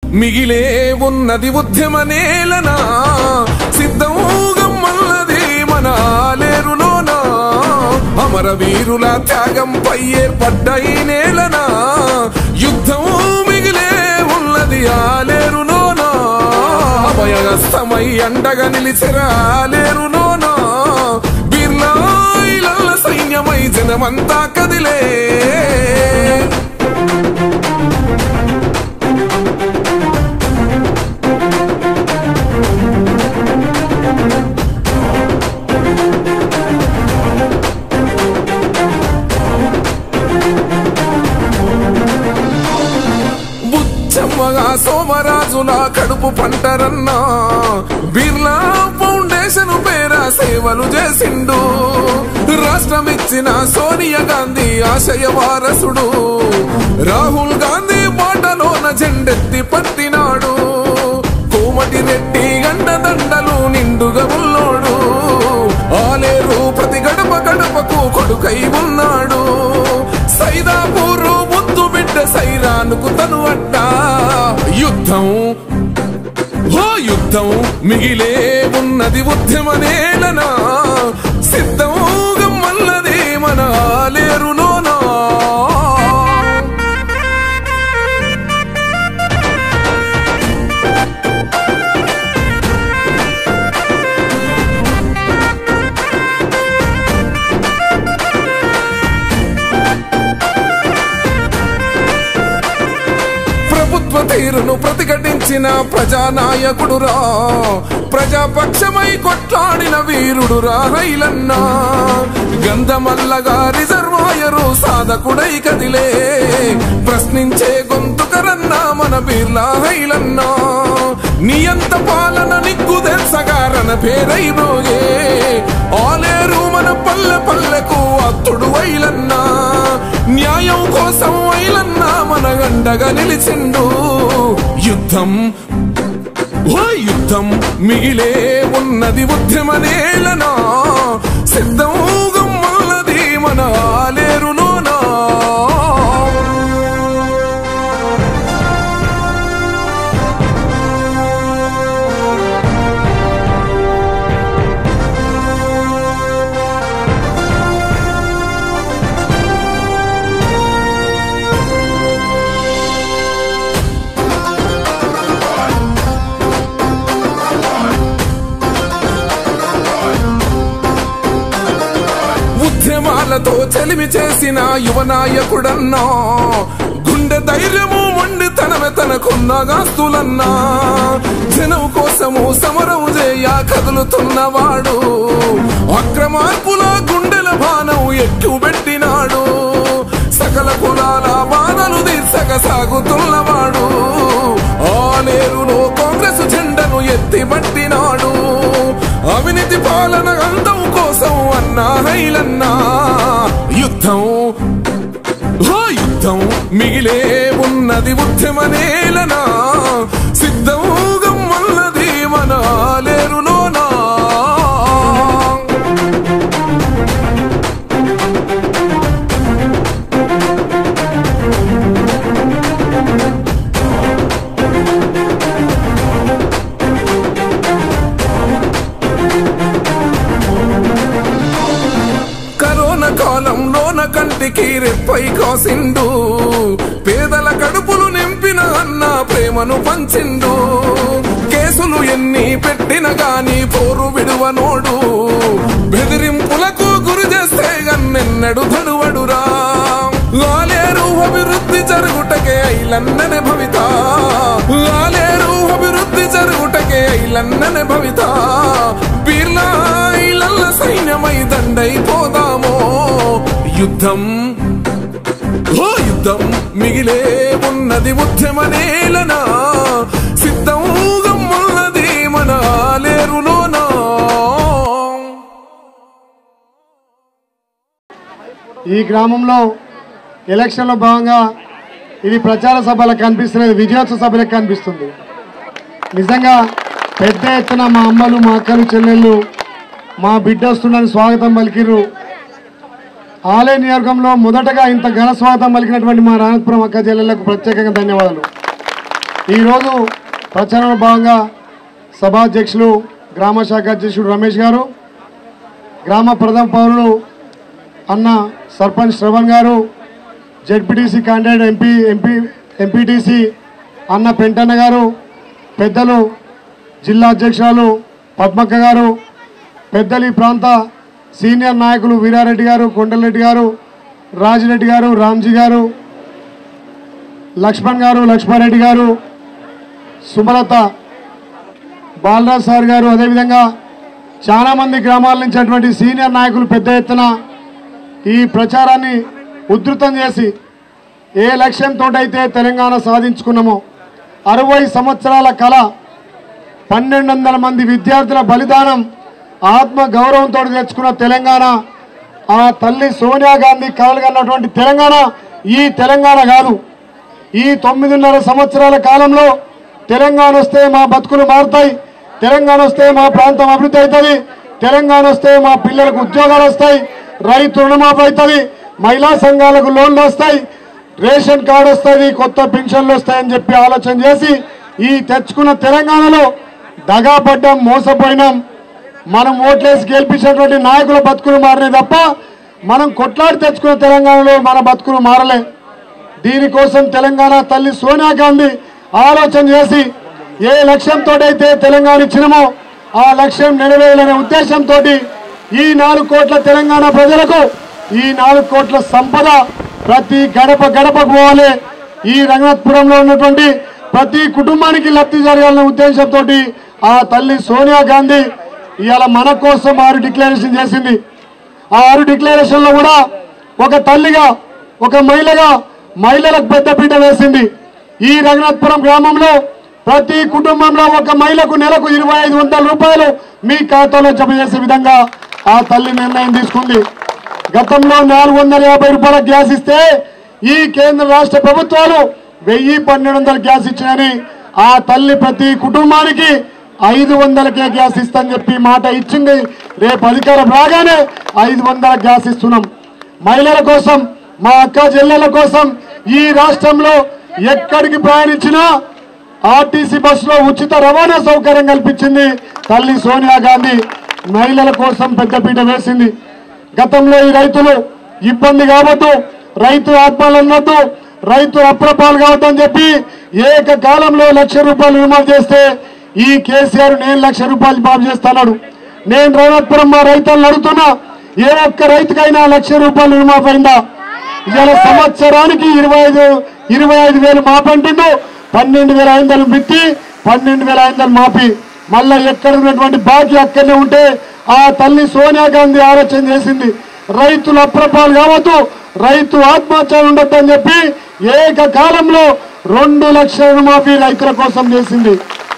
మిగిలే ఉన్నది ఉద్యమ నేలనా సిద్ధంగమ్మన్నది మన లేరులోనా అమర వీరుల త్యాగంపై ఏర్పడ్డ ఈ నేలనా యుద్ధం మిగిలే ఉన్నది ఆలేరులోనా అభయగస్తమై అండగా నిలిచెరా ఆలేరులోనా బిర్లాయిల సైన్యమై జనమంతా కదిలే బుచ్చమ్మగా సోమరాజుల కడుపు పంటరన్నా బిర్లా ఫౌండేషన్ పేర సేవలు చేసిండు రాష్ట్రం ఇచ్చిన సోనియా గాంధీ ఆశయ వారసుడు రాహుల్ గాంధీ బాటలోన జెండెత్తి పట్టినాడు కోమటి రెడ్డి గండ దండలు నిండుగా ఉన్నోడు ఆలేరు ప్రతి గడప గడపకు కొడుకై ఉన్నాడు సైదాపూరు ముద్దు బిడ్డ సైరానుకు తను అడ్డ యుద్ధం ఓ యుద్ధం మిగిలే ఉన్నది ఉద్యమ నేలనా సిద్ధం గమ్మన్నది మన లేరులోనా ప్రభుత్వ తీరును ప్రతిఘటించిన ప్రజానాయకుడురా ప్రజాపక్షమై కొట్లాడిన వీరుడురా రైలన్నా గంధమల్లగా రిజర్వాయరు సాధకుడై కదిలే ప్రశ్నించే గొంతుకరన్నా మన బీర్లా హైలన్నా నియంత పాలన నిగ్గు తెల్సగారన పేరై రోగే ఆలేరు మన పల్లె పల్లెకు అత్తుడు వైలన్నా న్యాయం కోసం వైలన్నా మన గండగా నిలిచిండు యుద్ధం ఓ యుద్ధం మిగిలే ఉన్నది ఉద్యమ నేలనా సిద్ధం గమ్మన్నది మన ఆలేరులోనా ఉద్యమాలతో చెలిమి చేసిన యువ నాయకుడన్నా గుండె ధైర్యము మొండితనమే తనకున్న గాస్తులన్నా జనం కోసము సమరం చేయ కదులుతున్నవాడు అక్రమార్పుల గుండెల బాణం ఎక్కువ పెట్టినాడు సకల కులాల బాధలు తీర్చక సాగుతున్నవాడు ఆలేరులో కాంగ్రెస్ జెండను ఎత్తి పట్టినాడు అవినీతి పాలన అందం కోసం అన్నా హైలన్నా యుద్ధం ఓ యుద్ధం మిగిలే ఉన్నది ఉద్యమ నేలనా సిద్ధం గమ్మన్నది మన లేరులోనా కరోనా కాలంలోన కంటికి రెప్పై కాసిండు పేదల కడుపులు నింపిన అన్న ప్రేమను పంచిండు కేసులు ఎన్ని పెట్టిన గాని పోరు విడువనోడు బెదిరింపులకు గురి చేస్తే గన్నెన్నడు ధనువడురా లాలేరు అభివృద్ధి జరుగుటకే ఐలన్ననే భవిత లాలేరు అభివృద్ధి జరుగుటకే ఐలన్ననే భవిత బిర్లా ఐలల్ల సైన్యమై దండైపోదామో యుద్ధం ఓ యుద్ధం మిగిలే ఉన్నది ఉద్యమ నేలనా సిద్ధం గమ్మన్నది మన లేరులోనా ఈ గ్రామంలో ఎలక్షన్లో భాగంగా ఇది ప్రచార సభలకు కనిపిస్తున్నది విజయోత్సవ సభలకు కనిపిస్తుంది నిజంగా పెద్ద ఎత్తున మా అమ్మలు మా అక్కలు చెల్లెళ్ళు మా బిడ్డ వస్తుండని స్వాగతం పలికిర్రు ఆలయ నియోజకంలో మొదటగా ఇంత ఘన స్వాగతం పలికినటువంటి మా రాణపురం అక్క చెల్లెళ్లకు ప్రత్యేకంగా ధన్యవాదాలు ఈరోజు ప్రచారంలో భాగంగా సభాధ్యక్షులు గ్రామ శాఖ అధ్యక్షుడు రమేష్ గారు గ్రామ ప్రథమ పౌరులు అన్న సర్పంచ్ శ్రవణ్ గారు ZPTC candidate MP MP MPTC అన్న పెంటన్న గారు పెద్దలు జిల్లా అధ్యక్షురాలు పద్మక్క గారు పెద్దలు ఈ ప్రాంత సీనియర్ నాయకులు వీరారెడ్డి గారు కొండలరెడ్డి గారు రాజిరెడ్డి గారు రామ్జీ గారు లక్ష్మణ్ గారు లక్ష్మారెడ్డి గారు సుమలత బాలరాజ్ సార్ గారు అదేవిధంగా చాలామంది గ్రామాల నుంచి అటువంటి సీనియర్ నాయకులు పెద్ద ఎత్తున ఈ ప్రచారాన్ని ఉధృతం చేసి ఏ లక్ష్యంతో అయితే తెలంగాణ సాధించుకున్నామో అరవై సంవత్సరాల కళ పన్నెండు వందల మంది విద్యార్థుల బలిదానం ఆత్మ గౌరవంతో తెచ్చుకున్న తెలంగాణ ఆ తల్లి సోనియా గాంధీ కలగన్నటువంటి తెలంగాణ ఈ తెలంగాణ కాదు ఈ తొమ్మిదిన్నర సంవత్సరాల కాలంలో తెలంగాణ వస్తే మా బతుకులు మారుతాయి తెలంగాణ వస్తే మా ప్రాంతం అభివృద్ధి అవుతుంది తెలంగాణ వస్తే మా పిల్లలకు ఉద్యోగాలు వస్తాయి రైతు రుణమాఫీ అవుతుంది మహిళా సంఘాలకు లోన్లు వస్తాయి రేషన్ కార్డు వస్తుంది కొత్త పెన్షన్లు వస్తాయని చెప్పి ఆలోచన చేసి ఈ తెచ్చుకున్న తెలంగాణలో దగాపడ్డాం మోసపోయినాం మనం ఓట్లేసి గెలిపించినటువంటి నాయకుల బతుకులు మారినాయి తప్ప మనం కొట్లాడి తెచ్చుకున్న తెలంగాణలో మన బతుకులు మారలే దీనికోసం తెలంగాణ తల్లి సోనియా గాంధీ ఆలోచన చేసి ఏ లక్ష్యంతో అయితే తెలంగాణ ఇచ్చినామో ఆ లక్ష్యం నెరవేరాలనే ఉద్దేశంతో ఈ నాలుగు కోట్ల తెలంగాణ ప్రజలకు ఈ నాలుగు కోట్ల సంపద ప్రతి గడప గడపకు పోవాలి ఈ రంగనాథపురంలో ఉన్నటువంటి ప్రతి కుటుంబానికి లబ్ధి జరగాలనే ఉద్దేశంతో ఆ తల్లి సోనియా గాంధీ ఇవాళ మన కోసం ఆరు డిక్లరేషన్ చేసింది ఆ ఆరు డిక్లరేషన్ లో కూడా ఒక తల్లిగా ఒక మహిళగా మహిళలకు పెద్దపీట వేసింది ఈ రఘునాథపురం గ్రామంలో ప్రతి కుటుంబంలో ఒక మహిళకు నెలకు ఇరవై ఐదు వందల రూపాయలు మీ ఖాతాలో జమ చేసే విధంగా ఆ తల్లి నిర్ణయం తీసుకుంది గతంలో నాలుగు వందల యాభై రూపాయల గ్యాస్ ఇస్తే ఈ కేంద్ర రాష్ట్ర ప్రభుత్వాలు వెయ్యి పన్నెండు వందల గ్యాస్ ఇచ్చినని ఆ తల్లి ప్రతి కుటుంబానికి ఐదు వందలకే గ్యాస్ ఇస్తాని చెప్పి మాట ఇచ్చింది రేపు అధికారం రాగానే ఐదు వందల గ్యాస్ ఇస్తున్నాం మహిళల కోసం మా అక్క చెల్లెల కోసం ఈ రాష్ట్రంలో ఎక్కడికి ప్రయాణించినా ఆర్టీసీ బస్సులో ఉచిత రవాణా సౌకర్యం కల్పించింది తల్లి సోనియా గాంధీ మహిళల కోసం పెద్దపీట వేసింది గతంలో ఈ రైతులు ఇబ్బంది కావద్దు రైతు ఆత్మలు అన్నట్టు రైతు అప్రపాలు కావద్దని చెప్పి ఏకకాలంలో లక్ష రూపాయలు రుణమాఫీ చేస్తే ఈ కేసీఆర్ నేను లక్ష రూపాయలు మాఫీ చేస్తున్నాడు నేను రఘునాథపురం మా రైతులను అడుగుతున్నా ఏ ఒక్క రైతుకైనా లక్ష రూపాయలు రుణమాఫీ అయిందా ఇవాళ సంవత్సరానికి ఇరవై ఐదు ఇరవై ఐదు వేలు మాపి అంటుండు పన్నెండు వేల ఐదు వందలు పెట్టి పన్నెండు వేల ఐదు వందలు మాపి మళ్ళా ఎక్కడ ఉన్నటువంటి బాకీ అక్కడనే ఉంటే ఆ తల్లి సోనియా గాంధీ ఆలోచన చేసింది రైతులు అప్రపాలు కావద్దు రైతు ఆత్మహత్యలు ఉండొద్దని చెప్పి ఏకకాలంలో రెండు లక్షల రుణమాఫీ రైతుల కోసం చేసింది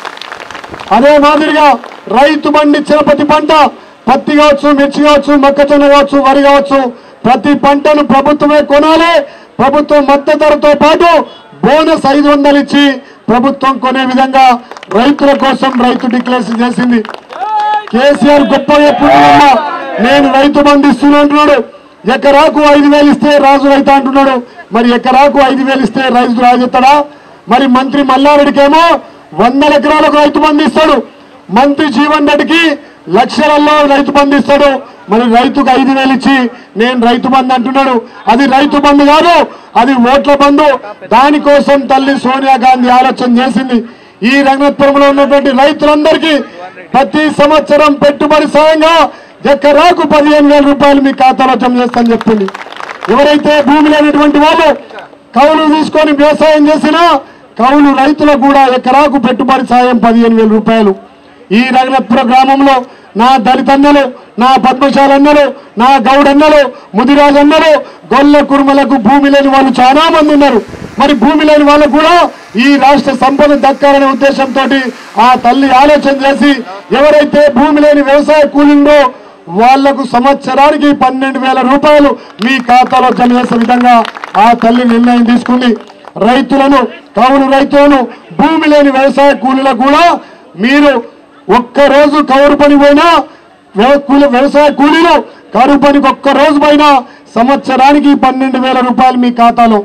అదే మాదిరిగా రైతు పండించిన ప్రతి పంట పత్తి కావచ్చు మిర్చి కావచ్చు మొక్కజొన్న కావచ్చు వరి కావచ్చు ప్రతి పంటను ప్రభుత్వమే కొనాలి ప్రభుత్వం మద్దతు ధరతో పాటు బోనస్ ఐదు వందలు ఇచ్చి ప్రభుత్వం కొనే విధంగా రైతుల కోసం రైతు డిక్లరేషన్ చేసింది కేసీఆర్ గొప్ప ఎప్పుడు నేను రైతు బంధు ఇస్తున్నా అంటున్నాడు ఎకరాకు ఐదు వేలు ఇస్తే రాజు రైతు అంటున్నాడు మరి ఎకరాకు ఐదు వేలు ఇస్తే రైతు రాజు ఎత్తాడా మరి మంత్రి మల్లారెడ్డికేమో వందల ఎకరాలకు రైతు బంధు ఇస్తాడు మంత్రి జీవన్ రెడ్డికి లక్షలలో రైతు బంధు ఇస్తాడు మరి రైతుకు ఐదు వేలు ఇచ్చి నేను రైతు బంధు అంటున్నాడు అది రైతు బంధు కాదు అది ఓట్ల బంధు దానికోసం తల్లి సోనియా గాంధీ ఆలోచన చేసింది ఈ రంగనాథపురంలో ఉన్నటువంటి రైతులందరికీ ప్రతి సంవత్సరం పెట్టుబడి సాయంగా ఎకరాకు పదిహేను వేల రూపాయలు మీ ఖాతాలో జమ చేస్తానని చెప్పింది ఎవరైతే భూమి లేనటువంటి వాళ్ళు కౌలు తీసుకొని వ్యవసాయం చేసినా కౌలు రైతులకు కూడా ఎకరాకు పెట్టుబడి సాయం పదిహేను వేల రూపాయలు ఈ రఘునాథపుర గ్రామంలో నా దళితన్నలు నా పద్మశాలన్నలు నా గౌడన్నలు ముదిరాజన్నలు గొల్ల కుర్మలకు భూమి లేని వాళ్ళు చాలా మంది ఉన్నారు మరి భూమి లేని వాళ్ళకు కూడా ఈ రాష్ట్ర సంపద దక్కాలనే ఉద్దేశంతో ఆ తల్లి ఆలోచన చేసి ఎవరైతే భూమి లేని వ్యవసాయ కూలిందో వాళ్లకు సంవత్సరానికి పన్నెండు వేల రూపాయలు మీ ఖాతాలో జమ చేసే విధంగా ఆ తల్లి నిర్ణయం తీసుకుంది రైతులను కౌలు రైతులను భూమి లేని వ్యవసాయ కూలీలకు కూడా మీరు ఒక్క రోజు కౌరు పని పోయినా వ్యవ- కూలి- వ్యవసాయ కూలీలు కరువు పనికి ఒక్క రోజు పోయినా సంవత్సరానికి పన్నెండు వేల రూపాయలు మీ ఖాతాలో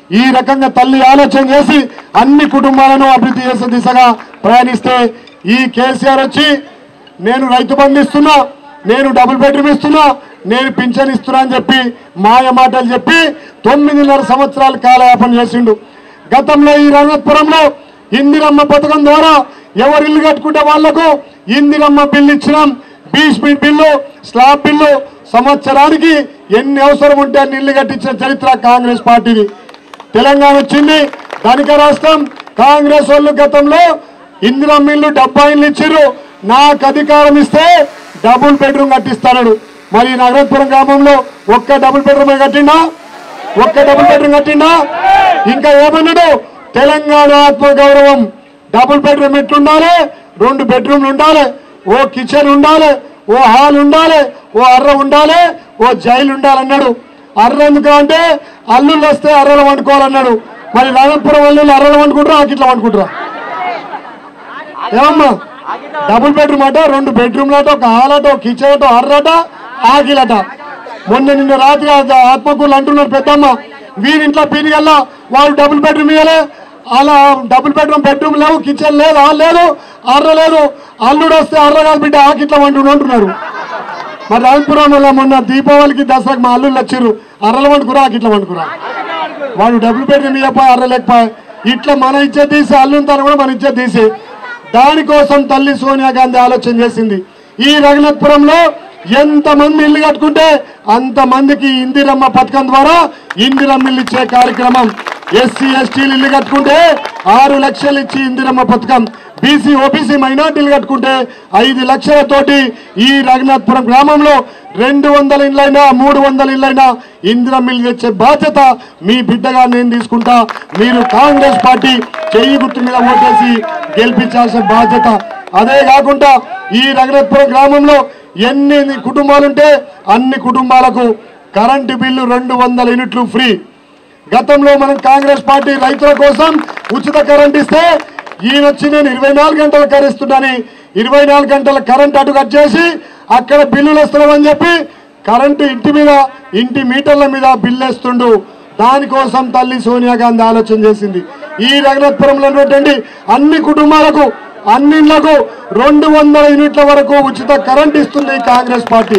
ఈ రకంగా తల్లి ఆలోచన చేసి అన్ని కుటుంబాలను అభివృద్ధి చేసే దిశగా ప్రయాణిస్తే ఈ కేసీఆర్ వచ్చి నేను రైతు బంధు ఇస్తున్నా నేను డబుల్ బెడ్రూమ్ ఇస్తున్నా నేను పింఛన్ ఇస్తున్నా అని చెప్పి మాయ మాటలు చెప్పి తొమ్మిదిన్నర సంవత్సరాలు కాలయాపన చేసిండు గతంలో ఈ రంగపురంలో ఇందిరమ్మ పథకం ద్వారా ఎవరు ఇల్లు కట్టుకుంటే వాళ్లకు ఇందిరమ్మ బిల్లు ఇచ్చినాం బీస్మిట్ బిల్లు స్లాబ్ బిల్లు సంవత్సరానికి ఎన్ని అవసరం ఉంటే అన్ని ఇల్లు కట్టించిన చరిత్ర కాంగ్రెస్ పార్టీది తెలంగాణ వచ్చింది ధనిక రాష్ట్రం కాంగ్రెస్ వాళ్ళు గతంలో ఇందిరమ్మ ఇల్లు డబ్బా ఇల్లు ఇచ్చిర్రు నాకు అధికారం ఇస్తే డబుల్ బెడ్రూమ్ కట్టిస్తాడు మరి ఈ నగరపురం గ్రామంలో ఒక్క డబుల్ బెడ్రూమ్ కట్టిండా ఒక్క డబుల్ బెడ్రూమ్ కట్టిండా ఇంకా ఏమన్నాడు తెలంగాణ ఆత్మ గౌరవం డబుల్ బెడ్రూమ్ ఎట్లుండాలి రెండు బెడ్రూమ్లు ఉండాలి ఓ కిచెన్ ఉండాలి ఓ హాల్ ఉండాలి ఓ అర్ర ఉండాలి ఓ జైలు ఉండాలన్నాడు అర్ర ఎందుకు అంటే అల్లుళ్ళు వస్తే అర్రలు వండుకోవాలన్నాడు మరి రాజపురం అల్లుళ్ళు అర్రలు వండుకుంటారా ఆకిట్లా వండుకుంటారా ఏమమ్మా డబుల్ బెడ్రూమ్ అట రెండు బెడ్రూమ్లు అట ఒక హాల్ అట ఒక కిచెన్ అట అర్రట ఆకిలట మొన్న నిన్న రాత్రి ఆ ఆత్మకూరులు అంటున్నారు పెద్దమ్మ వీరింట్లో పీనిగల్లా వాళ్ళు డబుల్ బెడ్రూమ్ ఇవ్వలే అలా డబుల్ బెడ్రూమ్ బెడ్రూమ్ లేవు కిచెన్ లేదు హాల్ లేదు అర్ర లేదు అల్లుడు వస్తే అర్ర కాదు బిడ్డ ఆకిట్లా వండు అంటున్నారు మరి రాజపురంలో మొన్న దీపావళికి దసరాకి మా అల్లుళ్ళు వచ్చారు అర్రలు వండుకురా ఆకిట్లా వండుకురా వాడు డబుల్ బెడ్రూమ్ ఇవ్వకపోయి అర్ర లేకపోయి ఇట్లా మన ఇచ్చే తీసి అల్లుని తన కూడా మన ఇచ్చే తీసి దానికోసం తల్లి సోనియా గాంధీ ఆలోచన చేసింది ఈ రఘునాథపురంలో ఎంతమంది ఇల్లు కట్టుకుంటే అంతమందికి ఇందిరమ్మ పథకం ద్వారా ఇందిరమ్మ ఇల్లు ఇచ్చే కార్యక్రమం ఎస్సీ ఎస్టీలు ఇల్లు కట్టుకుంటే ఆరు లక్షలు ఇచ్చి ఇందిరమ్మ పథకం బీసీ ఓబీసీ మైనార్టీలు కట్టుకుంటే ఐదు లక్షలతోటి ఈ రఘునాథపురం గ్రామంలో రెండు వందల ఇళ్ళైనా మూడు వందల ఇళ్ళైనా ఇందిరమ్మ ఇల్లు తెచ్చే బాధ్యత మీ బిడ్డగా నేను తీసుకుంటా మీరు కాంగ్రెస్ పార్టీ చెయ్యి గుర్తు మీద ఓటేసి గెలిపించాల్సిన బాధ్యత అదే కాకుండా ఈ రఘునాథపురం గ్రామంలో ఎన్ని కుటుంబాలుంటే అన్ని కుటుంబాలకు కరెంటు బిల్లు రెండు వందల యూనిట్లు ఫ్రీ గతంలో మనం కాంగ్రెస్ పార్టీ రైతుల కోసం ఉచిత కరెంట్ ఇస్తే ఈయన వచ్చి నేను ఇరవై నాలుగు గంటలు కరిస్తున్నాని ఇరవై నాలుగు గంటల కరెంట్ అటు కట్ చేసి అక్కడ బిల్లులు వస్తున్నామని చెప్పి కరెంటు ఇంటి మీద ఇంటి మీటర్ల మీద బిల్లు వేస్తుండు దానికోసం తల్లి సోనియా గాంధీ ఆలోచన చేసింది ఈ రఘునాథపురంలో ఉన్నటువంటి అన్ని కుటుంబాలకు అన్నిళ్లకు రెండు వందల యూనిట్ల వరకు ఉచిత కరెంట్ ఇస్తుంది ఈ కాంగ్రెస్ పార్టీ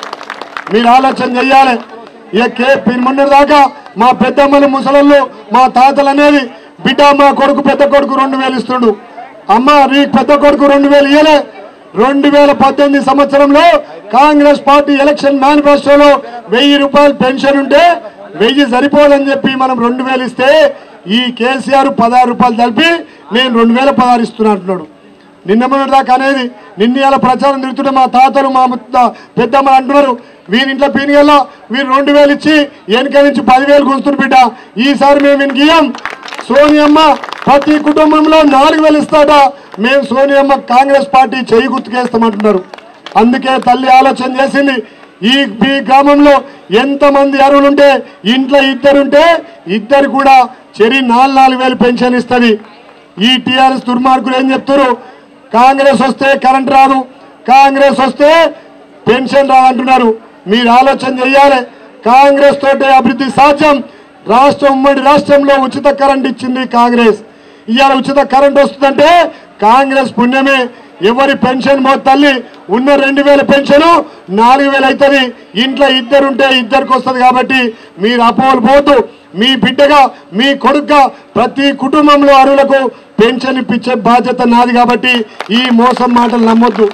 మీరు ఆలోచన చెయ్యాలి ఇక కే మొన్నటి దాకా మా పెద్దమ్మలు ముసలళ్ళు మా తాతలు అనేది బిడ్డ మా కొడుకు పెద్ద కొడుకు రెండు వేలు ఇస్తుండు అమ్మ నీ పెద్ద కొడుకు రెండు వేలు ఇయ్యలే రెండు వేల పద్దెనిమిది సంవత్సరంలో కాంగ్రెస్ పార్టీ ఎలక్షన్ మేనిఫెస్టోలో వెయ్యి రూపాయలు పెన్షన్ ఉంటే వెయ్యి సరిపోదని చెప్పి మనం రెండు వేలు ఇస్తే ఈ కేసీఆర్ పదహారు రూపాయలు కలిపి నేను రెండు వేల పదహారు ఇస్తున్నా అంటున్నాడు నిన్న మొన్నటి దాకా అనేది నిన్న ఇలా ప్రచారం తిరుగుతుంటే మా తాతలు మా ముత్త- పెద్దమ్మలు అంటున్నారు వీరి ఇంట్లో పీనిగల్లా వీరు రెండు వేలు ఇచ్చి వెనక నుంచి పదివేలు గుంజుతున్నారు బిడ్డ ఈసారి మేము వీనికి ఇయ్యం సోనియమ్మ ప్రతి కుటుంబంలో నాలుగు వేలు ఇస్తాట మేము సోనియమ్మ కాంగ్రెస్ పార్టీ చేయి గుర్తుకేస్తామంటున్నారు అందుకే తల్లి ఆలోచన చేసింది ఈ ఈ గ్రామంలో ఎంతమంది అరువులుంటే ఇంట్లో ఇద్దరుంటే ఇద్దరు కూడా చెరి నాలుగు నాలుగు వేలు పెన్షన్ ఇస్తుంది ఈ టీఆర్ఎస్ దుర్మార్గులు ఏం చెప్తారు కాంగ్రెస్ వస్తే కరెంట్ రాదు కాంగ్రెస్ వస్తే పెన్షన్ రాదంటున్నారు మీరు ఆలోచన చెయ్యాలి కాంగ్రెస్ తోటే అభివృద్ధి సాధ్యం రాష్ట్రం ఉమ్మడి రాష్ట్రంలో ఉచిత కరెంట్ ఇచ్చింది కాంగ్రెస్ ఇవాళ ఉచిత కరెంట్ వస్తుందంటే కాంగ్రెస్ పుణ్యమే ఎవరి పెన్షన్ మో తల్లి ఉన్న రెండు వేల పెన్షన్ నాలుగు వేలు అవుతుంది ఇంట్లో ఇద్దరుంటే ఇద్దరికి వస్తుంది కాబట్టి మీరు అపోహలు పోతూ మీ బిడ్డగా మీ కొడుకుగా ప్రతి కుటుంబంలో అరువులకు పెన్షన్ ఇప్పించే బాధ్యత నాది కాబట్టి ఈ మోసం మాటలు నమ్మొద్దు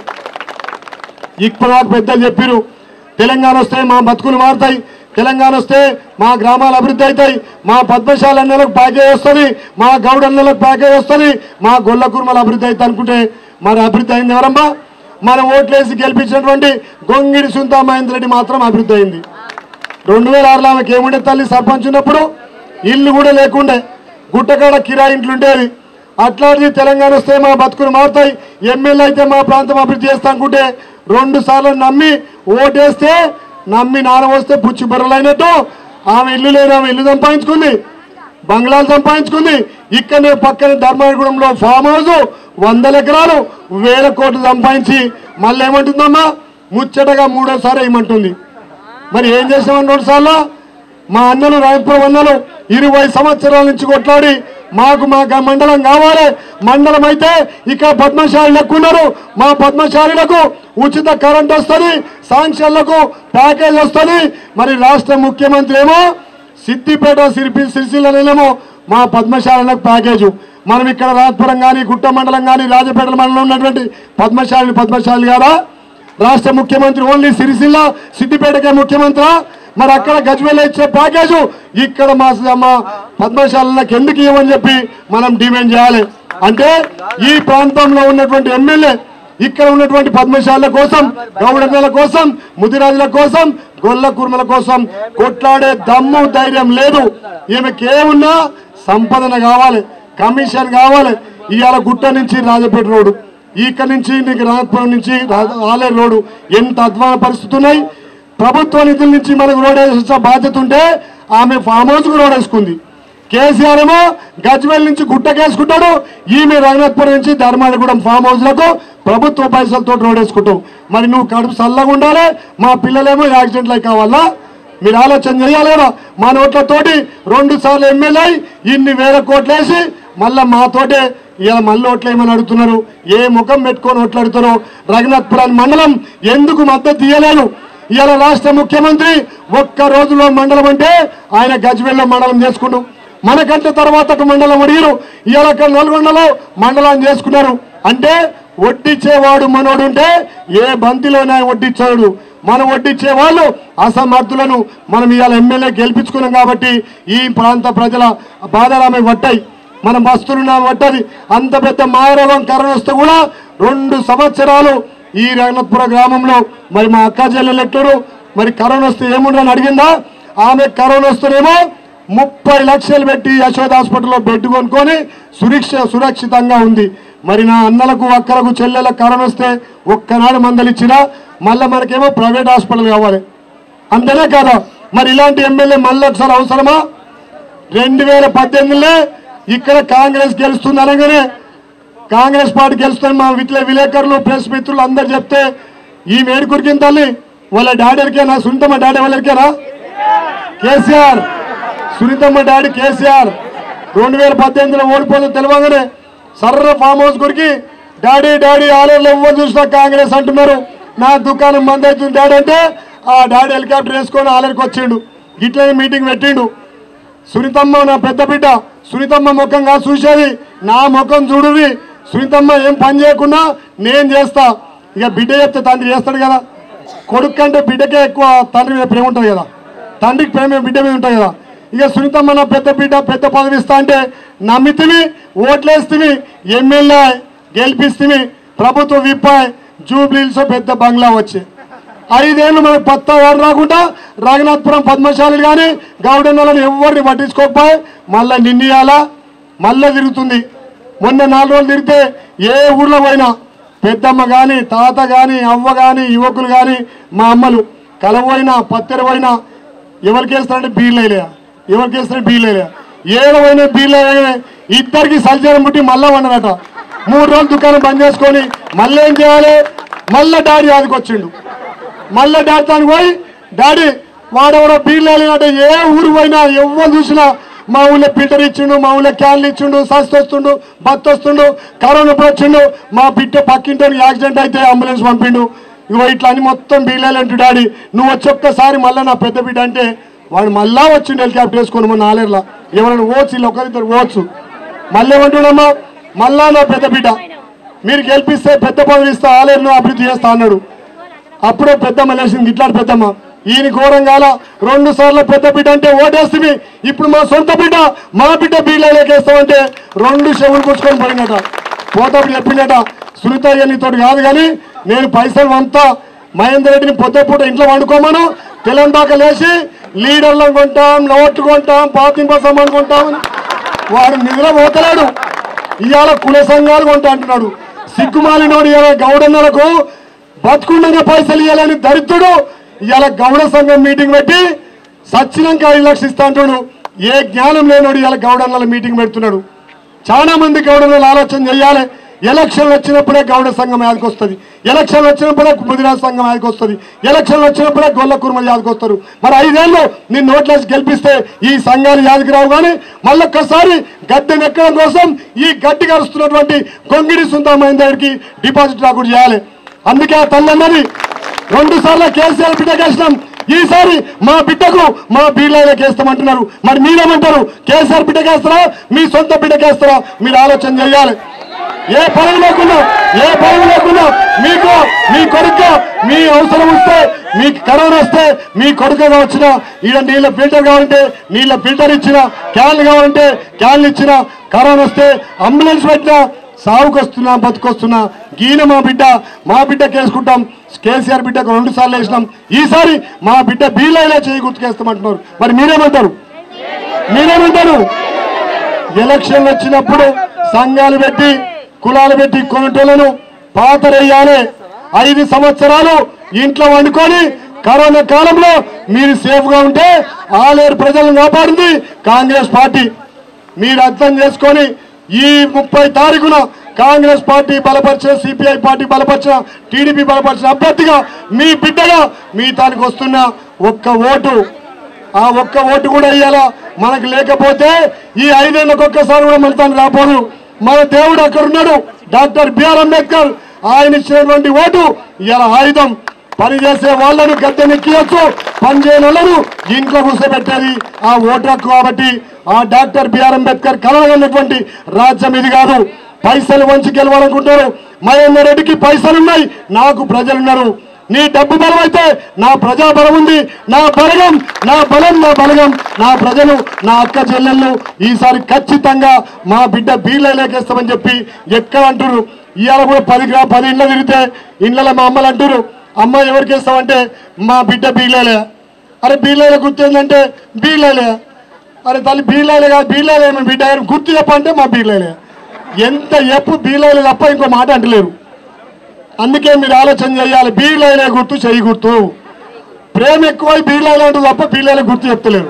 ఇప్పుడు నాకు పెద్దలు చెప్పిరు తెలంగాణ వస్తే మా బతుకులు మారుతాయి తెలంగాణ వస్తే మా గ్రామాలు అభివృద్ధి అవుతాయి మా పద్మశాల అన్నలకు ప్యాకేజ్ వస్తుంది మా గౌడ అన్నలకు ప్యాకేజ్ వస్తుంది మా గొల్ల కుర్మలు అభివృద్ధి అవుతుంది అనుకుంటే మరి అభివృద్ధి అయింది ఎవరమ్మా మనం ఓట్లేసి గెలిపించినటువంటి గొంగిడి సుంతా మహేందర్ రెడ్డి మాత్రం అభివృద్ధి అయింది రెండు వేల ఆరులో ఆమెకి ఏముండే తల్లి సర్పంచ్ ఉన్నప్పుడు ఇల్లు కూడా లేకుండే గుట్టకాడ కిరాయి ఇంట్లు ఉండేది అట్లాంటిది తెలంగాణ వస్తే మా బతుకులు మారుతాయి ఎమ్మెల్యే అయితే మా ప్రాంతం అభివృద్ధి చేస్తా అనుకుంటే రెండు సార్లు నమ్మి ఓటేస్తే నమ్మి నాన్న వస్తే పుచ్చి బర్రలు అయినట్టు ఆమె ఇల్లు లేని ఆమె ఇల్లు సంపాదించుకుంది బంగ్లాలు సంపాదించుకుంది ఇక్కడనే పక్కన ధర్మగూడెంలో ఫామ్ హౌస్ వందల ఎకరాలు వేల కోట్లు సంపాదించి మళ్ళీ ఏమంటుందమ్మా ముచ్చటగా మూడోసారి ఏమంటుంది మరి ఏం చేసామని రెండు సార్లు మా అన్నలు రాయపురం అన్నలు ఇరవై సంవత్సరాల నుంచి కొట్లాడి మాకు మా గ- మండలం కావాలి మండలం అయితే ఇక్కడ పద్మశాలి ఉన్నారు మా పద్మశాలిలకు ఉచిత కరెంట్ వస్తుంది సాంక్షన్లకు ప్యాకేజ్ వస్తుంది మరి రాష్ట్ర ముఖ్యమంత్రి ఏమో సిద్దిపేట సిరిపి సిరిసిల్లనేమో మా పద్మశాలకు ప్యాకేజు మనం ఇక్కడ రాజపురం కానీ గుట్ట మండలం కానీ రాజపేట మండలం ఉన్నటువంటి పద్మశాలి పద్మశాలి కాదా రాష్ట్ర ముఖ్యమంత్రి ఓన్లీ సిరిసిల్ల సిద్దిపేటకే ముఖ్యమంత్రి మరి అక్కడ గజ్వేల్ ఇచ్చే ప్యాకేజు ఇక్కడ మా మా పద్మశాలకు ఎందుకు ఇవ్వని చెప్పి మనం డిమాండ్ చేయాలి అంటే ఈ ప్రాంతంలో ఉన్నటువంటి ఎమ్మెల్యే ఇక్కడ ఉన్నటువంటి పద్మశాల కోసం గౌడన్నల కోసం ముదిరాజుల కోసం గొల్ల కుర్మల కోసం కొట్లాడే దమ్ము ధైర్యం లేదు ఈమెకి ఏమున్నా సంపదన కావాలి కమిషన్ కావాలి ఇవాళ గుట్ట నుంచి రాజపేట రోడ్డు ఇక్కడ నుంచి నీకు రాజపురం నుంచి రా- ఆలేరు రోడ్డు ఎంత అధ్వాన పరిస్థితులు ఉన్నాయి ప్రభుత్వ నిధుల నుంచి మనకు రోడ్ వేసే బాధ్యత ఉంటే ఆమె ఫామ్ హౌస్కు రోడ్ వేసుకుంది కేసీఆర్ ఏమో గజ్వేల్ నుంచి గుట్టకేసుకుంటాడు ఈమె రఘునాథ్పురం నుంచి ధర్మాడిగూడెం ఫామ్ హౌస్లకు ప్రభుత్వ పైసలతో రోడ్ వేసుకుంటావు మరి నువ్వు కడుపు చల్లగా ఉండాలి మా పిల్లలేమో యాక్సిడెంట్లు అయి కావాలా మీరు ఆలోచన చేయాలి కదా మా నోట్లతోటి రెండు సార్లు ఎమ్మెల్యే ఇన్ని వేల కోట్లు వేసి మళ్ళా మాతోటే ఇలా మళ్ళీ ఓట్లు ఏమని అడుగుతున్నారు ఏ ముఖం పెట్టుకొని ఓట్లు అడుగుతారో రఘునాథ్పురం మండలం ఎందుకు మద్దతు ఇయ్యలేదు ఇవాళ రాష్ట్ర ముఖ్యమంత్రి ఒక్క రోజులో మండలం అంటే ఆయన గజ్వేల్లో మండలం చేసుకుంటూ మనకంటే తర్వాత ఒక మండలం అడిగారు ఇవాళ అక్కడ నల్గొండలో మండలం చేసుకున్నారు అంటే వడ్డిచ్చేవాడు మనోడు ఉంటే ఏ బంతిలోనే వడ్డిచ్చాడు మనం వడ్డిచ్చే వాళ్ళు అసమర్థులను మనం ఇవాళ ఎమ్మెల్యే గెలిపించుకున్నాం కాబట్టి ఈ ప్రాంత ప్రజల బాధలామె పట్టాయి మన బస్తులున్నా పట్టది అంత పెద్ద మాయరోగం కరోనా వస్తే కూడా రెండు సంవత్సరాలు ఈ రంగనాథపుర గ్రామంలో మరి మా అక్క చెల్లెలు ఎట్టారు మరి కరోనా వస్తే ఏముండని అడిగిందా ఆమె కరోనా వస్తేనేమో ముప్పై లక్షలు పెట్టి యశోద్ హాస్పిటల్లో బెడ్ కొనుక్కొని సురక్ష సురక్షితంగా ఉంది మరి నా అన్నలకు అక్కలకు చెల్లెలకు కరోనా వస్తే ఒక్కనాడు మందలిచ్చినా మళ్ళీ మనకేమో ప్రైవేట్ హాస్పిటల్ కావాలి అంతేనే కదా మరి ఇలాంటి ఎమ్మెల్యే మళ్ళీ ఒకసారి అవసరమా రెండు వేల పద్దెనిమిదిలో ఇక్కడ కాంగ్రెస్ గెలుస్తుంది అనగానే కాంగ్రెస్ పార్టీ గెలుస్తుంది మా విట్ల విలేకరులు ప్రెస్ మిత్రులు అందరు చెప్తే ఈ మేడుకురికి తల్లి వాళ్ళ డాడీలకేనా సునీతమ్మ డాడీ వాళ్ళకేనా కేసీఆర్ సునీతమ్మ డాడీ కేసీఆర్ రెండు వేల పద్దెనిమిదిలో ఓడిపోతుంది తెలియగానే సర్ర ఫామ్ హౌస్ గురికి డాడీ డాడీ ఆలయంలో ఎవ్వరు చూసినా కాంగ్రెస్ అంటున్నారు నా దుకాణం బంద్ అవుతుంది డాడీ అంటే ఆ డాడీ హెలికాప్టర్ వేసుకొని ఆలయకి వచ్చిండు ఇట్లనే మీటింగ్ పెట్టిండు సునీతమ్మ నా పెద్ద బిడ్డ సునీతమ్మ ముఖంగా చూసేది నా ముఖం చూడుది సునీతమ్మ ఏం పని చేయకుండా నేను చేస్తా ఇక బిడ్డ చెప్తే తండ్రి చేస్తాడు కదా కొడుకు కంటే బిడ్డకే ఎక్కువ తండ్రి మీద ప్రేమ ఉంటుంది కదా తండ్రికి ప్రేమ బిడ్డ మీద ఉంటుంది కదా ఇక సునీతమ్మ నా పెద్ద బిడ్డ పెద్ద పదవి ఇస్తా అంటే నమ్మితివి ఓట్లేస్తివి ఎమ్మెల్యే గెలిపిస్తివి ప్రభుత్వ విప్పాయ్ జూబ్లీల్స్ పెద్ద బంగ్లా వచ్చి ఐదేళ్ళు మనకు పత్త వారు రాకుండా రఘునాథపురం పద్మశాలి కానీ గౌడన్నలను ఎవరిని పట్టించుకోకపోయి మళ్ళా నిన్నయాలా మళ్ళా తిరుగుతుంది మొన్న నాలుగు రోజులు తిరిగితే ఏ ఊర్లో పోయినా పెద్దమ్మ కానీ తాత కానీ అవ్వ కానీ యువకులు కానీ మా అమ్మలు కలవైనా పత్తెర పోయినా ఎవరికి వేస్తారంటే బీర్లు వేయలే ఎవరికి వేస్తారంటే బీర్లు వేయలే ఏడు పోయినా బీర్లు వేయలే ఇద్దరికి సల్జరం ముట్టి మళ్ళా వండరట మూడు రోజులు దుకాణం బంద్ చేసుకొని మళ్ళీ ఏం చేయాలి మళ్ళా డాడీ ఆదుకొచ్చిండు మళ్ళీ డాడీ తాను పోయి డాడీ వాడెవడో బీర్లు వెళ్ళినట్టు ఏ ఊరు పోయినా ఎవరు చూసినా మా ఊళ్ళో ఫిల్టర్ ఇచ్చిండు మా ఊళ్ళో క్యాన్లు ఇచ్చిండు సస్తు వస్తుండు బత్ వస్తుండు కరోనా ఇప్పుడు వచ్చిండు మా బిడ్డ పక్కింటి యాక్సిడెంట్ అయితే అంబులెన్స్ పంపిండు ఇగో ఇట్లా అని మొత్తం బీర్లు అంటు డాడీ నువ్వు వచ్చి ఒక్కసారి మళ్ళీ నా పెద్ద బిడ్డ అంటే వాడు మళ్ళా వచ్చిండు హెలికాప్టర్ వేసుకొని మన నాలేరులా ఎవరైనా ఓచ్చు ఇలా ఒకరిద్దరు ఓచ్చు మళ్ళీ ఏమంటున్నామా మళ్ళా నా పెద్ద బిడ్డ మీరు గెలిపిస్తే పెద్ద పదవి ఇస్తే ఆలయం అభివృద్ధి చేస్తా అన్నాడు అప్పుడే పెద్దమ్మ లేచింది ఇట్లాంటి పెద్దమ్మ ఈయన ఘోరం కాల రెండు సార్లు పెద్ద బిడ్డ అంటే ఓటేస్తుంది ఇప్పుడు మా సొంత బిడ్డ మా బిడ్డ బీళ్ళకేస్తామంటే రెండు చెవులు పుచ్చుకొని పోయినట పోతప్పుడు చెప్పిండట సునీత నీతో కాదు కానీ నేను పైసలు పంపుతా మహేందర్ రెడ్డిని పొద్దు పూట ఇంట్లో వండుకోమను తెలంగాణ లేచి లీడర్లను కొంటాం ఓట్లు కొంటాం పాతింప సామాన్ కొంటాం అని వాడు నిద్ర పోతలేడు ఇవాళ కుల సంఘాలు కొంటా అంటున్నాడు సిగ్గుమాలినోడు ఇవాళ గౌడన్నలకు బతుకుండగా పైసలు ఇవ్వాలని దరిద్రుడు ఇవాళ గౌడ సంఘం మీటింగ్ పెట్టి సచ్చినాక ఐదు లక్షలు ఇస్తా అంటాడు ఏ జ్ఞానం లేనోడు ఇవాళ గౌడన్నల మీటింగ్ పెడుతున్నాడు చాలా మంది గౌడన్నలు ఆలోచన చేయాలి ఎలక్షన్లు వచ్చినప్పుడే గౌడ సంఘం యాదకి వస్తుంది ఎలక్షన్లు వచ్చినప్పుడే ముదిరాజ్ సంఘం యాదకి వస్తుంది ఎలక్షన్లు వచ్చినప్పుడే గొల్ల కుర్మలు యాదకి వస్తారు మరి ఐదేళ్ళు నేను నోట్లేసి గెలిపిస్తే ఈ సంఘాలు యాదకి రావు కానీ మళ్ళొక్కసారి గద్దెని ఎక్కడం కోసం ఈ గడ్డి కరుస్తున్నటువంటి గొంగిడి సుందరమైందరికి డిపాజిట్ రాకుండా చేయాలి అందుకే ఆ తల్లి అన్నది రెండు సార్లు కేసీఆర్ బిడ్డకి వేసినాం ఈసారి మా బిడ్డకు మా బీళ్ళకి వేస్తామంటున్నారు మరి మీరేమంటారు కేసీఆర్ బిడ్డకి వేస్తారా మీ సొంత బిడ్డకి వేస్తారా మీరు ఆలోచన చేయాలి ఏ పదవి లేకుండా ఏ పదవి లేకుండా మీకు మీ కొడుకు మీ అవసరం వస్తే మీకు కరోనా వస్తే మీ కొడుకుగా వచ్చిన ఈడ నీళ్ళ ఫిల్టర్ కావాలంటే నీళ్ళ ఫిల్టర్ ఇచ్చిన క్యాన్లు కావాలంటే క్యాన్లు ఇచ్చిన కరోనా వస్తే అంబులెన్స్ పెట్టినా సాగుకు వస్తున్నా బతుకొస్తున్నా గీన మా బిడ్డ మా బిడ్డ కేసుకుంటాం కేసీఆర్ బిడ్డకు రెండు సార్లు వేసినాం ఈసారి మా బిడ్డ బీలైనా చేయి గుర్తుకేస్తామంటున్నారు మరి మీరేమంటారు మీరేమంటారు ఎలక్షన్లు వచ్చినప్పుడు సంఘాలు పెట్టి కులాలు పెట్టి కొనుటోళ్లను పాతరేయాలి ఐదు సంవత్సరాలు ఇంట్లో వండుకొని కరోనా కాలంలో మీరు సేఫ్ గా ఉంటే ఆలేరు ప్రజలను కాపాడింది కాంగ్రెస్ పార్టీ మీరు అర్థం చేసుకొని ఈ ముప్పై తారీఖున కాంగ్రెస్ పార్టీ బలపరిచిన సిపిఐ పార్టీ బలపరిచిన టీడీపీ బలపరిచిన అభ్యర్థిగా మీ బిడ్డగా మీ తానికి వస్తున్న ఒక్క ఓటు ఆ ఒక్క ఓటు కూడా ఇయ్యాలా మనకు లేకపోతే ఈ ఐదేళ్ళకి ఒక్కసారి కూడా మన తాను రాపోదు మన దేవుడు అక్కడ ఉన్నాడు డాక్టర్ బిఆర్ అంబేద్కర్ ఆయన ఇచ్చినటువంటి ఓటు ఇలా ఆయుధం పని చేసే వాళ్ళను గద్దెనెక్కియొచ్చు పని చేయని వాళ్ళను ఇంట్లో కూర్చోబెట్టేది ఆ ఓటు హక్కు కాబట్టి ఆ డాక్టర్ బిఆర్ అంబేద్కర్ కలగన్నటువంటి రాజ్యం ఇది కాదు పైసలు వంచి గెలవాలనుకుంటారు మహేందర్ రెడ్డికి పైసలున్నాయి నాకు ప్రజలున్నారు నీ డబ్బు బలం అయితే నా ప్రజా బలం ఉంది నా బలగం నా బలం నా బలగం నా ప్రజలు నా అక్క చెల్లెళ్ళు ఈసారి ఖచ్చితంగా మా బిడ్డ బీళ్ళలేకేస్తామని చెప్పి ఎక్కడ అంటారు ఇవాళ కూడా పది గ్రా పది ఇండ్ల తిరిగితే ఇండ్లలో మా అమ్మలు అంటారు అమ్మ ఎవరికి వేస్తామంటే మా బిడ్డ బీళ్ళలే అరే బీళ్ళల గుర్తు ఏంటంటే బీళ్ళలే అరే తల్లి బీళ్ళలే కాదు బీళ్ళలే మీ బిడ్డ గుర్తు చెప్పంటే మా బీళ్ళలే ఎంత ఎప్పు బీళ్ళలే తప్ప ఇంకో మాట అంటలేరు అందుకే మీరు ఆలోచన చేయాలి బీర్లైలే గుర్తు చెయ్యి గుర్తు ప్రేమ ఎక్కువై బీర్లైలే అంటూ తప్ప బీర్లైలే గుర్తు చెప్తలేరు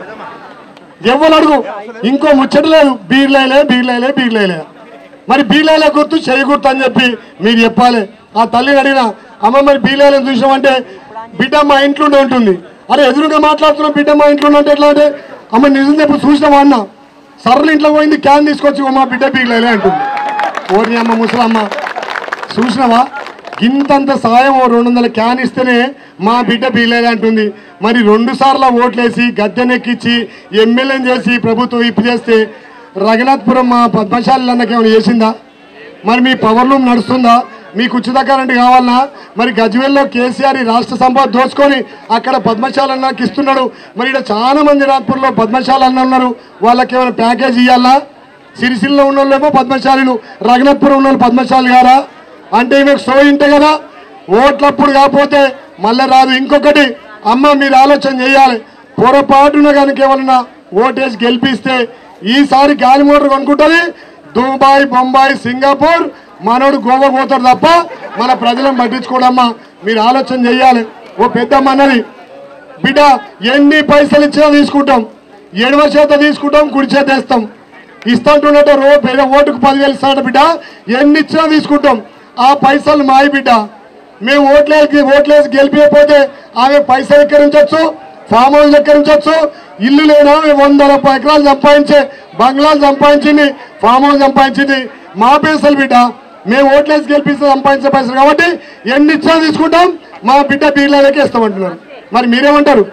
ఎవరు అడుగు ఇంకో ముచ్చట లేదు బీర్లైలే బీర్లైలే బీర్లైలే మరి బీర్లైలే గుర్తు చెయ్యి గుర్తు అని చెప్పి మీరు చెప్పాలి ఆ తల్లిని అడిగిన అమ్మ మరి బీర్లైలని చూసామంటే బిడ్డ మా ఇంట్లోనే ఉంటుంది అరే ఎదురుగా మాట్లాడుతున్నాం బిడ్డ మా ఇంట్లో అంటే ఎట్లా అంటే అమ్మ నిజం చెప్పి చూసినావా అన్న సర్లు ఇంట్లో పోయింది క్యాన్ తీసుకొచ్చి "ఓ మా బిడ్డ బీర్లైలే అంటుంది ఓరి అమ్మ ముసలమ్మ చూసినావా ఇంతంత సాయం ఓ రెండు వందల క్యాన్ ఇస్తేనే మా బిడ్డ బీలేదు అంటుంది మరి రెండు సార్లు ఓట్లేసి గద్దెనెక్కించి ఎమ్మెల్యేని చేసి ప్రభుత్వం ఇప్పు చేస్తే రఘునాథ్పురం మా పద్మశాలి అన్నకి ఏమైనా చేసిందా మరి మీ పవర్ లూమ్ నడుస్తుందా మీకు ఉచిత కరెంట్ కావాలన్నా మరి గజ్వేల్లో కేసీఆర్ ఈ రాష్ట్ర సంపద దోచుకొని అక్కడ పద్మశాల అన్నకి ఇస్తున్నాడు మరి ఇక్కడ చాలా మంది నాగ్పూర్లో పద్మశాల అన్న ఉన్నారు వాళ్ళకి ఏమైనా ప్యాకేజ్ ఇవ్వాలా సిరిసిల్లో ఉన్న వాళ్ళేమో పద్మశాలిలు రఘునాథ్పురం ఉన్న వాళ్ళు పద్మశాలి గారా అంటే మీకు సో ఇంటే కదా ఓట్లప్పుడు కాకపోతే మళ్ళీ రాదు ఇంకొకటి అమ్మ మీరు ఆలోచన చేయాలి పొరపాటున కనుక ఎవరన్నా ఓటేసి గెలిపిస్తే ఈసారి గాలి మోటార్ కొనుక్కుంటుంది దుబాయ్ బొంబాయి సింగపూర్ మనోడు గోవా పోతాడు తప్ప మన ప్రజలను పట్టించుకోడమ్మా మీరు ఆలోచన చేయాలి ఓ పెద్దమ్మ అన్నది బిడ్డ ఎన్ని పైసలు ఇచ్చినా తీసుకుంటాం ఎడమ చేత తీసుకుంటాం కుడి చేత వేస్తాం ఇస్తుంటున్నట్టు రో బిడ్డ ఓటుకు పదివేలు ఇస్తాడు బిడ్డ ఎన్ని ఇచ్చినా తీసుకుంటాం ఆ పైసలు మాయి బిడ్డ మేము ఓట్లేసి ఓట్లేసి గెలిపియకపోతే ఆమె పైసలు ఎక్కరించవచ్చు ఫామ్ హౌస్ ఎక్కరించవచ్చు ఇల్లు లేనా ఆమె వంద రూపాయల ఎకరాలు సంపాదించే బంగ్లాలు సంపాదించింది ఫామ్ హౌస్ సంపాదించింది మా పైసలు బిడ్డ మేము ఓట్లేసి గెలిపిస్తే సంపాదించే పైసలు కాబట్టి ఎన్ని ఇచ్చినా తీసుకుంటాం మా బిడ్డ బీర్లకే ఇస్తామంటున్నారు మరి మీరేమంటారు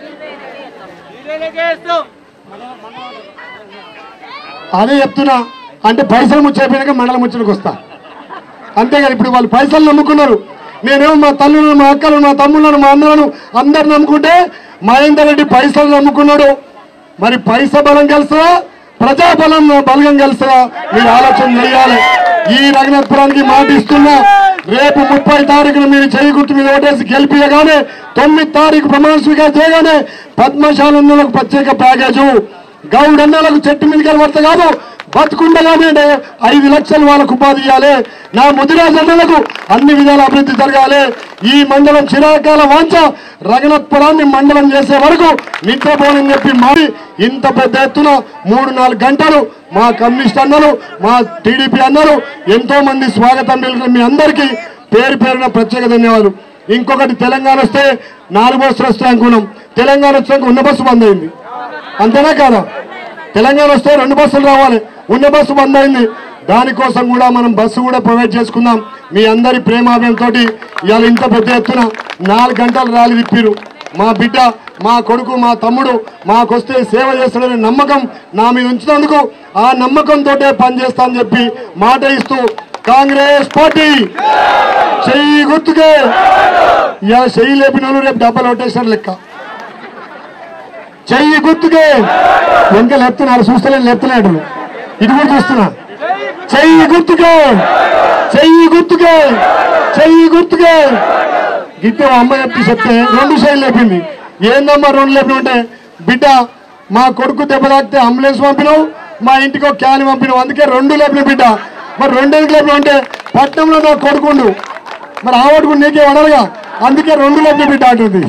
అదే చెప్తున్నా అంటే పైసలు ముచ్చైపోయినాక మండలం ముచ్చడానికి వస్తా అంతేగాని ఇప్పుడు వాళ్ళు పైసలు నమ్ముకున్నారు నేనేమో మా తల్లులను మా అక్కలను మా తమ్ముళ్ళను మా అన్నలను అందరు నమ్ముకుంటే మహేందర్ రెడ్డి పైసలు నమ్ముకున్నాడు మరి పైస బలం కలుస్తుందా ప్రజా బలం బలగం కలుస్తుందా మీరు ఆలోచన చేయాలి ఈ రఘునాథపురానికి మాట ఇస్తున్నా రేపు ముప్పై తారీఖున మీరు చేయి గుర్తు మీద ఓటేసి గెలిపియగానే తొమ్మిది తారీఖు ప్రమాణ స్వీకారం చేయగానే పద్మశాలన్నలకు ప్రత్యేక ప్యాకేజు గౌడన్నలకు చెట్టు మీద కనబడతా కాదు బతుకుండగానే ఐదు లక్షలు వాళ్ళకు ఉపాధి ఇవ్వాలి నా ముదిరాజన్నలకు అన్ని విధాల అభివృద్ధి జరగాలి ఈ మండలం చిరాకాల వాంచ రఘునాథపురాన్ని మండలం చేసే వరకు నిద్రపోనని చెప్పి మారి ఇంత పెద్ద ఎత్తున మూడు నాలుగు గంటలు మా కమ్యూనిస్ట్ అన్నలు మా టీడీపీ అన్నలు ఎంతో మంది స్వాగతం పలికిన మీ అందరికీ పేరు పేరున ప్రత్యేక ధన్యవాదాలు ఇంకొకటి తెలంగాణ వస్తే నాలుగు బస్సులు వస్తాయి అనుకున్నాం తెలంగాణ వచ్చాక ఉన్న బస్సు బంద్ అయింది అంతేనా కాదా తెలంగాణ వస్తే రెండు బస్సులు రావాలి ఉన్న బస్సు బంద్ అయింది దానికోసం కూడా మనం బస్సు కూడా ప్రొవైడ్ చేసుకుందాం మీ అందరి ప్రేమాభ్యంతో ఇవాళ ఇంత పెద్ద ఎత్తున నాలుగు గంటలు ర్యాలీ తిప్పిరు మా బిడ్డ మా కొడుకు మా తమ్ముడు మాకొస్తే సేవ చేస్తాడనే నమ్మకం నా మీద ఉంచినందుకు ఆ నమ్మకంతో పనిచేస్తా అని చెప్పి మాట ఇస్తూ కాంగ్రెస్ పార్టీ చెయ్యి గుర్తుకే ఇవాళ చెయ్యి లేపిన వాళ్ళు రేపు డబ్బలు కొట్టేసారు లెక్క చెయ్యి గుర్తుకే వెనక లేపుతున్నారు చూస్తలేను లేపుతున్నాడు ఇటు కూడా చూస్తున్నా చెయ్యి గుర్తుకే చెయ్యి గుర్తుకే చెయ్యి గుర్తుకే గిట్టే మా అమ్మ చెప్పి చెప్తే రెండు శైలి లేపింది ఏందమ్మా రెండు లేపిన అంటే బిడ్డ మా కొడుకు దెబ్బ తాకితే అంబులెన్స్ పంపినావు మా ఇంటికి ఒక క్యాన్ పంపినావు అందుకే రెండు లేపిన బిడ్డ మరి రెండేందుకు లేపిన అంటే పట్నంలో నా కొడుకుండు మరి ఆ ఓటుకు నీకే వడలుగా అందుకే రెండు లేపిన బిడ్డ అంటుంది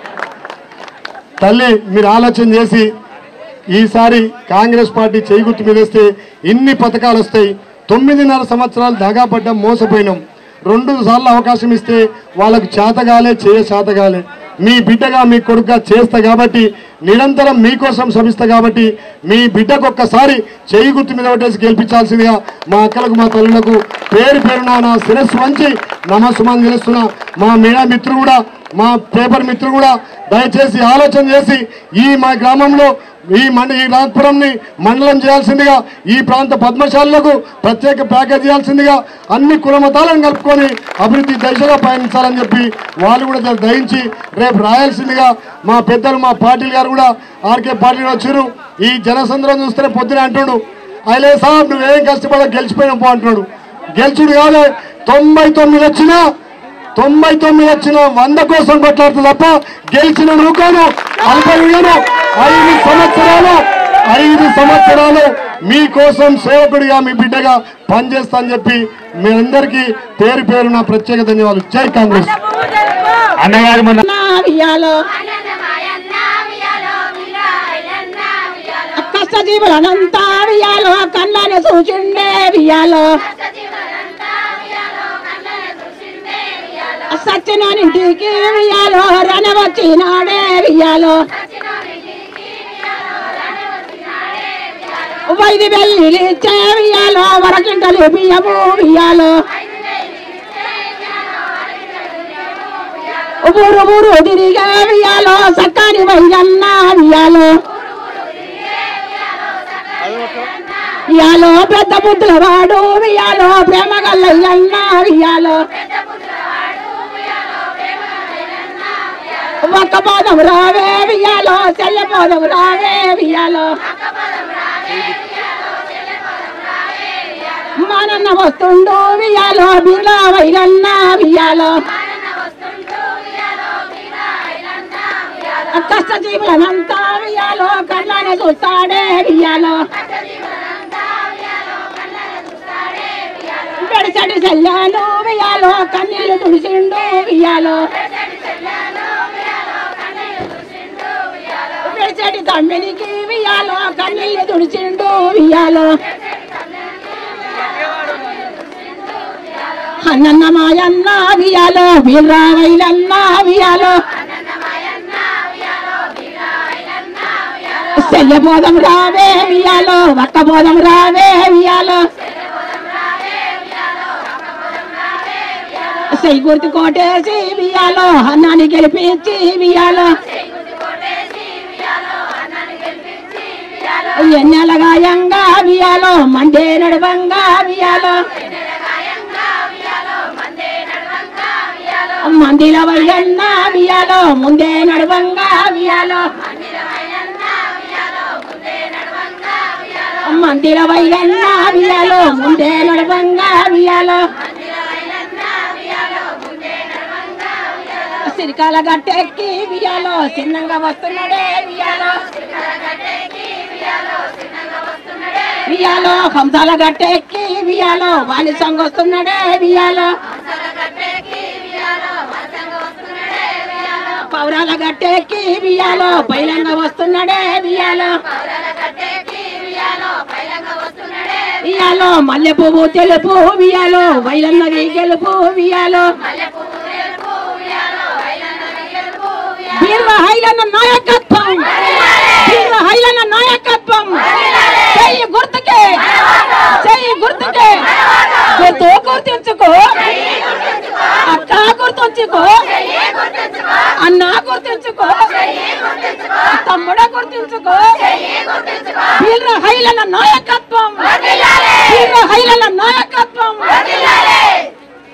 తల్లి మీరు ఆలోచన చేసి ఈసారి కాంగ్రెస్ పార్టీ చేయి గుర్తు మీద వేస్తే ఇన్ని పథకాలు వస్తాయి తొమ్మిదిన్నర సంవత్సరాలు దగాపడ్డాం మోసపోయినాం రెండు సార్లు అవకాశం ఇస్తే వాళ్ళకు చేతగాలే చేయ చేతగాలే మీ బిడ్డగా మీ కొడుకుగా చేస్తా కాబట్టి నిరంతరం మీకోసం శ్రమిస్తా కాబట్టి మీ బిడ్డకు ఒక్కసారి చేయి గుర్తు మీద పెట్టేసి గెలిపించాల్సిందిగా మా అక్కలకు మా తల్లులకు పేరు పేరున నా శిరస్సు వంచి నమస్సుమని తెలుస్తున్నా మా మీడియా మిత్రులు కూడా మా పేపర్ మిత్రులు కూడా దయచేసి ఆలోచన చేసి ఈ మా గ్రామంలో ఈ మండ ఈ నాగపురంని మండలం చేయాల్సిందిగా ఈ ప్రాంత పద్మశాలకు ప్రత్యేక ప్యాకేజ్ చేయాల్సిందిగా అన్ని కుల మతాలను కలుపుకొని అభివృద్ధి దిశగా పయనించాలని చెప్పి వాళ్ళు కూడా జర దయించి రేపు రాయాల్సిందిగా మా పెద్దలు మా పార్టీలు గారు కూడా ఆర్కే పార్టీలు వచ్చారు ఈ జనసంద్రం చూస్తే పొద్దున అంటుడు అయిలే సాబ్ నువ్వేం కష్టపడ గెలిచిపోయినా పో అంటున్నాడు గెలుచుడు కాదు తొంభై తొమ్మిది వచ్చినా తొంభై తొమ్మిది వచ్చిన వంద కోసం కొట్లాడుతూ తప్ప గెలిచిన నూకాను అల్పడిగాను ఐదు సంవత్సరాలు ఐదు సంవత్సరాలు మీకోసం సేవకుడిగా మీ బిడ్డగా పనిచేస్తా అని చెప్పి మీ అందరికీ పేరు పేరు నా ప్రత్యేక ధన్యవాదాలు జై కాంగ్రెస్ అన్నగారు మొన్న వియాలో కష్టజీవులనంతా వియాలో కళ్ళని సూచిండే వియాలో సత్యనోనింటికి వియాలో రణవచ్చినాడే వియాలో వైది వెళ్ళిచ్చే వియాలో వరకింటలు బియ్యము వియాలో ఊరు ఊరు తిరిగే వియాలో సక్కని వైరన్న వియాలో వియాలో పెద్ద బుద్ధుల వాడు వియాలో ప్రేమ గల్లయ్యన్న వియాలో ఒక్క పోదం రావే వియాలో చెల్లె పోదం రావే వియాలో మానన్న వస్తుండు వియాలో బిర్లా వైరన్న వియాలో కష్ట జీవులనంతా వియాలో కళ్ళని చూస్తాడే వియాలో పెడిసడి చెల్లాను వియాలో కన్నీళ్ళు తుడిసిండు వియాలో పెడిసడి తమ్మినికి వియాలో కన్నీళ్ళు తుడిచిండు వియాలో అన్నన్న మాయన్న వియాలో వీర్రావైలన్న వియాలో చెల్లెబోధం రావే వియాలో వక్కబోధం రావే వియాలో సెయ్యి గుర్తు కోటేసి వియాలో అన్నాన్ని గెలిపించి వియాలో ఎన్నెల గాయంగా వియాలో మండే నడవంగా వియాలో మందిల వయ్యన్న వియాలో ముందే నడవంగా వియాలో మందిర వైలన్న వియాలో ముందే నడవంగా వియాలో సిరికాల గట్టెక్కి వియాలో చిన్నంగా వస్తున్నాడే వియాలో వియాలో హంసాల గట్టెక్కి వియాలో వాలి సంగ వస్తున్నాడే వియాలో పౌరాల గట్టెక్కి వియాలో పైలంగా వస్తున్నాడే వియాలో వియాలో మల్లె పువ్వు తెలుపు వియాలో వైలన్నది గెలుపు వియాలో వీర హైలన్న నాయకత్వం వీర హైలన్న నాయకత్వం చెయ్యి గుర్తుకే చెయ్యి గుర్తుకే గుర్తు గుర్తించుకో అక్క గుర్తుంచుకో అన్న గుర్తించుకో తమ్ముడ గుర్తించుకో వీర హైలన్న నాయకత్వం